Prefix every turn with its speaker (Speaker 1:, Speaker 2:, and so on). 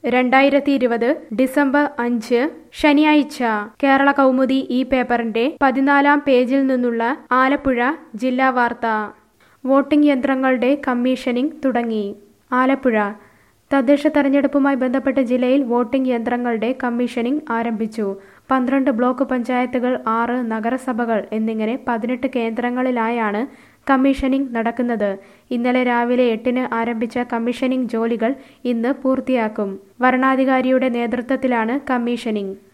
Speaker 1: രണ്ടായിരത്തി ഇരുപത് ഡിസംബർ അഞ്ച് ശനിയാഴ്ച കേരള കൗമുദി ഈ പേപ്പറിന്റെ പതിനാലാം പേജിൽ നിന്നുള്ള ആലപ്പുഴ ജില്ലാ വാർത്ത വോട്ടിംഗ് യന്ത്രങ്ങളുടെ കമ്മീഷനിംഗ് തുടങ്ങി ആലപ്പുഴ തദ്ദേശ തെരഞ്ഞെടുപ്പുമായി ബന്ധപ്പെട്ട് ജില്ലയിൽ വോട്ടിംഗ് യന്ത്രങ്ങളുടെ കമ്മീഷനിംഗ് ആരംഭിച്ചു പന്ത്രണ്ട് ബ്ലോക്ക് പഞ്ചായത്തുകൾ ആറ് നഗരസഭകൾ എന്നിങ്ങനെ പതിനെട്ട് കേന്ദ്രങ്ങളിലായാണ് കമ്മീഷനിംഗ് നടക്കുന്നത് ഇന്നലെ രാവിലെ എട്ടിന് ആരംഭിച്ച കമ്മീഷനിംഗ് ജോലികൾ ഇന്ന് പൂർത്തിയാക്കും വരണാധികാരിയുടെ നേതൃത്വത്തിലാണ് കമ്മീഷനിംഗ്